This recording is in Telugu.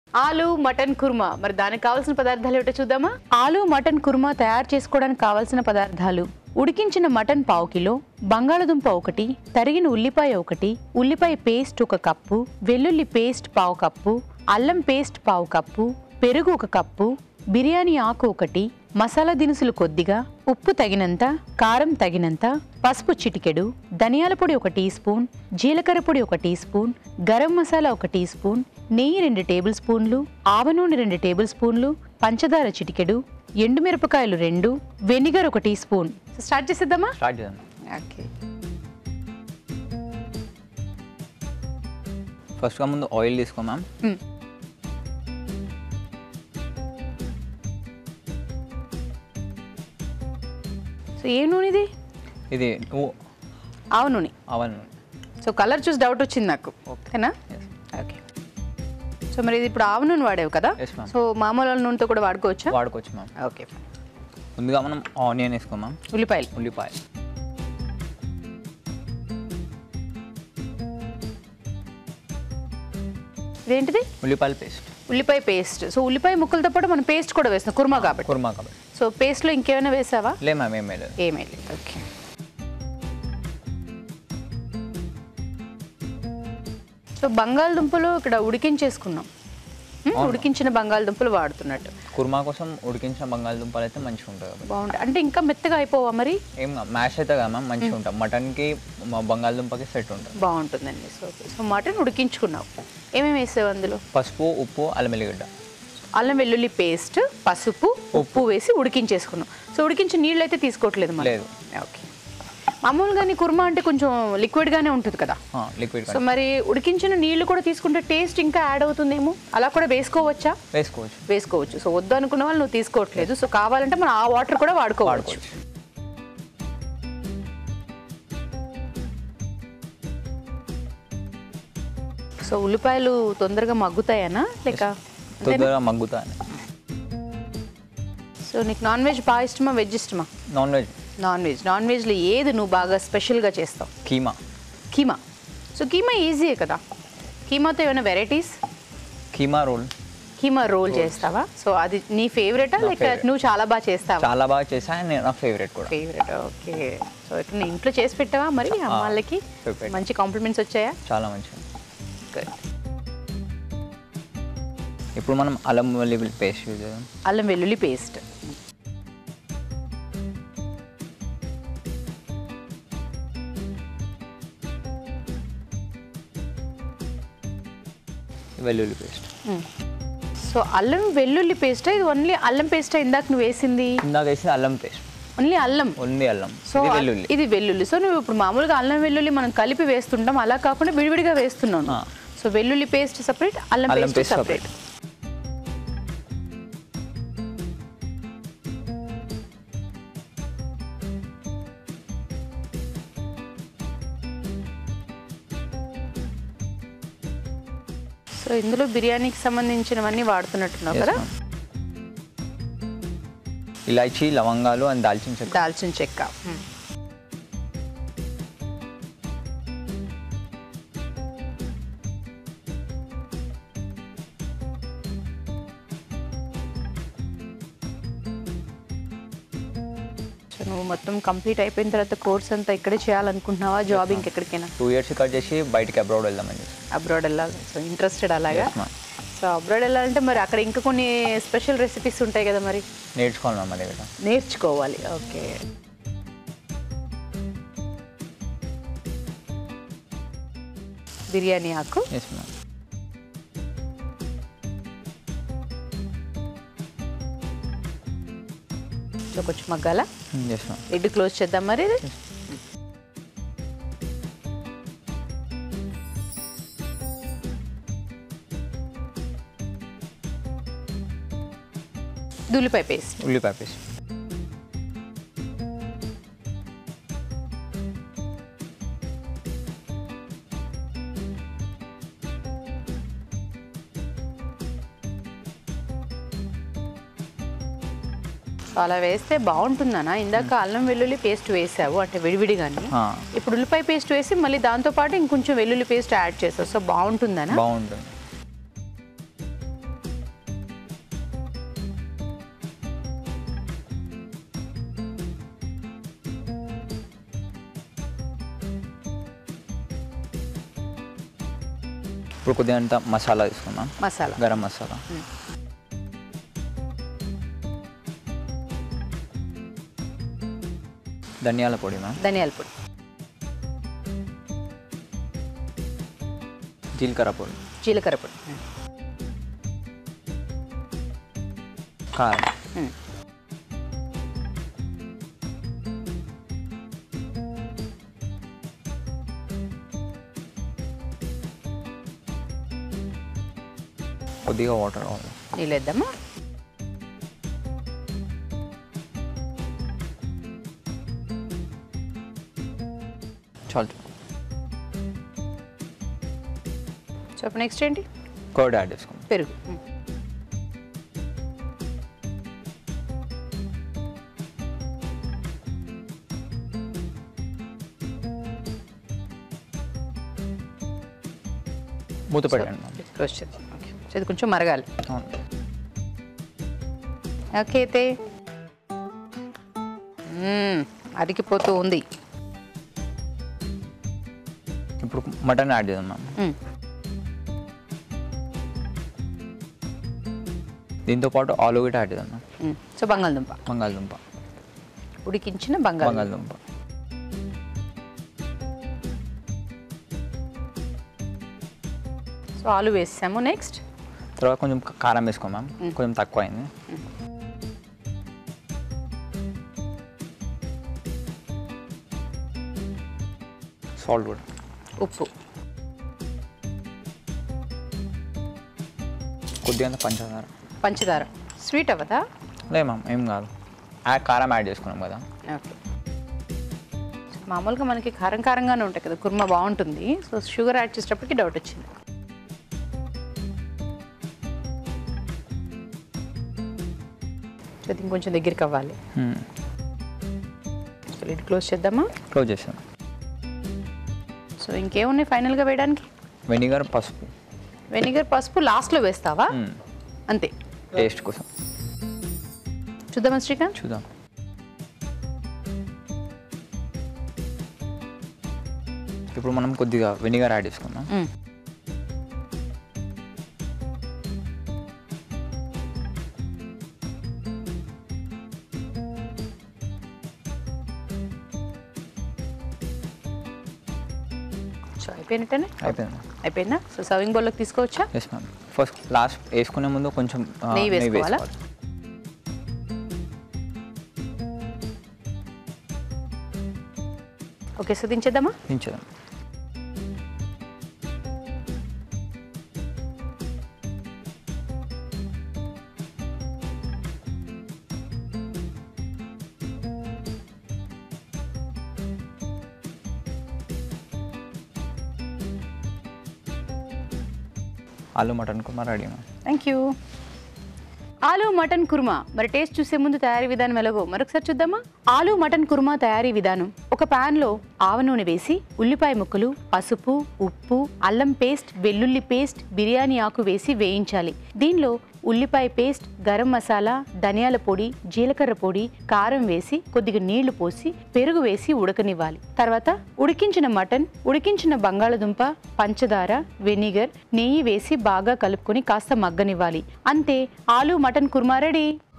ఆలు మటన్ కుర్మా మరి దానికి కావాల్సిన పదార్థాలు ఏమిటో చూద్దామా ఆలు మటన్ కుర్మా తయారు చేసుకోవడానికి కావాల్సిన పదార్థాలు ఉడికించిన మటన్ పావు కిలో బంగాళదుంప ఒకటి తరిగిన ఉల్లిపాయ ఒకటి ఉల్లిపాయ పేస్ట్ ఒక కప్పు వెల్లుల్లి పేస్ట్ పావు కప్పు అల్లం పేస్ట్ పావు కప్పు పెరుగు ఒక కప్పు బిర్యానీ ఆకు ఒకటి మసాలా దినుసులు కొద్దిగా ఉప్పు తగినంత కారం తగినంత పసుపు చిటికెడు ధనియాల పొడి ఒక టీ స్పూన్ జీలకర్ర పొడి ఒక టీ స్పూన్ గరం మసాలా ఒక టీ స్పూన్ నెయ్యి రెండు టేబుల్ స్పూన్లు ఆవ నూనె రెండు టేబుల్ స్పూన్లు పంచదార చిటికెడు ఎండుమిరపకాయలు రెండు వెనిగర్ ఒక టీ స్పూన్ స్టార్ట్ చేసేద్దామా స్టార్ట్ చేద్దాం ఓకే ఫస్ట్గా ముందు ఆయిల్ తీసుకో మ్యామ్ సో ఏ నూనె ఇది ఇది నువ్వు ఆవ నూనె అవన్ సో కలర్ చూసి డౌట్ వచ్చింది నాకు ఓకేనా ఓకే సో మరి ఇది ఇప్పుడు ఆవ నూనె వాడేవు కదా Yes, ma'am. సో మామూలు నూనెతో కూడా వాడుకోవచ్చా వాడుకోవచ్చు మ్యామ్ ఓకే ముందుగా మనం ఆనియన్ వేసుకో మ్యామ్ ఉల్లిపాయలు ఉల్లిపాయ ఇదేంటిది ఉల్లిపాయల పేస్ట్ ఉల్లిపాయ పేస్ట్ సో ఉల్లిపాయ ముక్కలతో పాటు మనం పేస్ట్ కూడా వేస్తాం కుర్మా కాబట్టి కుర్మా కాబట్టి సో పేస్ట్లో ఇంకేమైనా వేసావా లే మ్యామ్ ఏం లేదు ఏమీ లేదు ఓకే సో బంగాళదుంపలు ఇక్కడ ఉడికించేసుకున్నాం హ్మ్, ఉడికించిన బంగాళదుంపలు వాడుతున్నట్టు కుర్మా కోసం ఉడికించిన బంగాళదుంపలు అయితే మంచిగా ఉంటుంది కాబట్టి బాగుంటుంది అంటే ఇంకా మెత్తగా అయిపోవా మరి ఏం మ్యాష్ అయితే కదా మ్యామ్ మంచిగా ఉంటుంది మటన్కి మ- బంగాళదుంపకి సెట్ ఉంటుంది బాగుంటుందండి సో సో మటన్ ఉడికించుకున్నావు ఏమేమి వేసావు అందులో పసుపు ఉప్పు అల్లం వెల్లిగడ్డ అల్లం వెల్లుల్లి పేస్ట్ పసుపు ఉప్పు వేసి ఉడికించేసుకున్నాం సో ఉడికించి నీళ్ళు అయితే తీసుకోవట్లేదు మరి లేదు. ఓకే మామూలుగా నీ కుర్మా అంటే కొంచెం లిక్విడ్గానే ఉంటుంది కదా లిక్విడ్ సో మరి ఉడికించిన నీళ్లు కూడా తీసుకుంటే టేస్ట్ ఇంకా యాడ్ అవుతుందేమో అలా కూడా వేసుకోవచ్చా వేసుకోవచ్చు వేసుకోవచ్చు సో వద్దు అనుకున్న వాళ్ళు నువ్వు తీసుకోవట్లేదు సో కావాలంటే మనం ఆ వాటర్ కూడా వాడుకోవచ్చు వాడుకోవచ్చు సో ఉల్లిపాయలు తొందరగా మగ్గుతాయనా లేక అంతేనా? తొందరగా మగ్గుతాను సో నీకు నాన్ వెజ్ బాగా ఇష్టమా వెజ్ ఇష్టమా non veg non veg non వెజ్లో ఏది నువ్వు బాగా స్పెషల్గా చేస్తావు కీమా కీమా సో కీమా ఈజీయే కదా కీమాతో ఏమైనా varieties keema roll keema roll చేస్తావా సో అది నీ ఫేవరెటా నా లేక favorite. నువ్వు చాలా బాగా చేస్తావా చాలా బాగా చేసా నేను నా ఫేవరెట్ కూడా ఫేవరెట్ ఓకే సో ఇక్కడ నీ ఇంట్లో చేసి పెట్టావా మరి అమ్మ వాళ్ళకి perfect. మంచి కాంప్లిమెంట్స్ వచ్చాయా చాలా మంచిగా గుడ్ ఇప్పుడు మనం అల్లం వెల్లుల్లి పేస్ట్ యూజ్ చేద్దాం అల్లం వెల్లుల్లి పేస్ట్ వెల్లుల్లి పేస్ట్ సో అల్లం వెల్లుల్లి పేస్టా ఇది ఓన్లీ అల్లం పేస్టా ఇందాక నువ్వు వేసింది ఇందాక వేసింది అల్లం పేస్ట్ ఓన్లీ అల్లం ఓన్లీ అల్లం సో ఇది వెల్లుల్లి ఇది వెల్లుల్లి సో నువ్వు ఇప్పుడు మామూలుగా అల్లం వెల్లుల్లి మనం కలిపి వేస్తుంటాం అలా కాకుండా విడివిడిగా వేస్తున్నాను ఆ. సో వెల్లుల్లి పేస్ట్ సపరేట్ అల్లం అల్లం పేస్ట్ paste సపరేట్ సో ఇందులో బిర్యానీకి సంబంధించినవన్నీ వాడుతున్నట్టున్నావు Yes, కదా ma'am. ఇలాచీ లవంగాలు అండ్ దాల్చిన చెక్క దాల్చిన చెక్క మ్మ్. సో నువ్వు మొత్తం కంప్లీట్ అయిపోయిన తర్వాత కోర్స్ అంతా ఇక్కడే చేయాలనుకుంటున్నావా జాబ్ ఇంకెక్కడికైనా టూ ఇయర్స్ కట్ చేసి బయటికి అబ్రాడ్ వెళ్దామని చెప్పి అబ్రాడ్ వెళ్ళాలి సో ఇంట్రెస్టెడ్ అలాగా Yes, ma'am. సో అబ్రాడ్ వెళ్ళాలంటే మరి అక్కడ ఇంకా కొన్ని స్పెషల్ రెసిపీస్ ఉంటాయి కదా మరి నేర్చుకోవాలి మ్యామ్ అదే కదా నేర్చుకోవాలి ఓకే బిర్యానీ ఆకు ఎస్ మ్యామ్ సో కొంచెం మగ్గాల ఎస్ మ్యామ్ లిడ్ క్లోజ్ చేద్దాం మరి ఇది ఉల్లిపాయ పేస్ట్ ఉల్లిపాయ పేస్ట్ సో అలా వేస్తే బాగుంటుందనా ఇందాక అల్లం వెల్లుల్లి పేస్ట్ వేసావు అంటే విడివిడిగాని ఆ, ఇప్పుడు ఉల్లిపాయ పేస్ట్ వేసి మళ్ళీ దాంతో పాటు ఇంకొంచెం వెల్లుల్లి పేస్ట్ యాడ్ చేసావు సో బాగుంటుందనా బాగుంటుంది ఇప్పుడు కొద్దిగా అంత మసాలా తీసుకుందాం మసాలా గరం మసాలా మ్మ్. ధనియాల పొడి మ్యామ్ ధనియాల పొడి జీలకర్ర పొడి జీలకర్ర పొడి కారం మ్మ్. కొద్దిగా వాటర్ కావాలి నీళ్ళు వేద్దామా చాలు సో ఇప్పుడు నెక్స్ట్ ఏంటి కర్డ్ యాడ్ చేసుకుందాం పెరుగు మ్మ్. మూత పెట్టండి మ్యామ్ క్లోజ్ చేద్దాం ఓకే సో ఇది కొంచెం మరగాలి అవును ఓకే అయితే మ్మ్. అరిగిపోతూ ఉంది ఇప్పుడు మటన్ యాడ్ చేద్దాం మ్యామ్ మ్మ్. దీంతో పాటు ఆలు కూడా యాడ్ చేద్దాం మ్యామ్ మ్మ్. సో బంగాళదుంప బంగాళదుంప ఉడికించిన బంగాళదుంప బంగాళదుంప సో ఆలు వేసాము నెక్స్ట్ తర్వాత కొంచెం కారం వేసుకో మ్యామ్ కొంచెం తక్కువ అయింది సాల్ట్ కూడా ఉప్పు కొద్దిగా అంత పంచదార పంచదార స్వీట్ అవ్వదా లే మ్యామ్ ఏం కాదు ఆ కారం యాడ్ చేసుకున్నాం కదా ఓకే మామూలుగా మనకి కారం కారంగానే ఉంటాయి కదా కుర్మా బాగుంటుంది సో షుగర్ యాడ్ చేసేటప్పటికి డౌట్ వచ్చింది సో ఇది ఇంకొంచెం దగ్గరికి అవ్వాలి సో లిడ్ క్లోజ్ చేద్దామా క్లోజ్ చేసాం సో ఇంకేమున్నాయి ఫైనల్గా వేయడానికి వెనిగర్ పసుపు వెనిగర్ పసుపు లాస్ట్లో వేస్తావా మ్మ్. అంతే టేస్ట్ కోసం చూద్దామా శ్రీకాంత్ చూద్దాం ఇప్పుడు మనం కొద్దిగా వెనిగర్ యాడ్ చేసుకుందాం మ్మ్. సో అయిపోయినట్టేనే అయిపోయింది అయిపోయిందా సో సర్వింగ్ బౌల్లోకి తీసుకోవచ్చా ఎస్ మ్యామ్ ఫస్ట్ లాస్ట్ వేసుకునే ముందు కొంచెం ఆ, నెయ్యి వేసుకోవాలా? ఓకే సో దించేద్దామా దించేద్దాం ఆలు మటన్ కుమార్ రెడీ మ్యామ్ థ్యాంక్ యూ ఆలు మటన్ కుర్మా మరి టేస్ట్ చూసే ముందు తయారీ విధానం ఎలాగో మరొకసారి చూద్దామా ఆలు మటన్ కుర్మా తయారీ విధానం ఒక pan లో ఆవ నూనె వేసి ఉల్లిపాయ ముక్కలు పసుపు ఉప్పు అల్లం పేస్ట్ వెల్లుల్లి పేస్ట్ బిర్యానీ ఆకు వేసి వేయించాలి దీనిలో ఉల్లిపాయ పేస్ట్ గరం మసాలా ధనియాల పొడి జీలకర్ర పొడి కారం వేసి కొద్దిగా నీళ్లు పోసి పెరుగు వేసి ఉడకనివ్వాలి తర్వాత ఉడికించిన మటన్ ఉడికించిన బంగాళదుంప పంచదార వెనిగర్ నెయ్యి వేసి బాగా కలుపుకొని కాస్త మగ్గనివ్వాలి అంతే ఆలు మటన్ కుర్మా రెడీ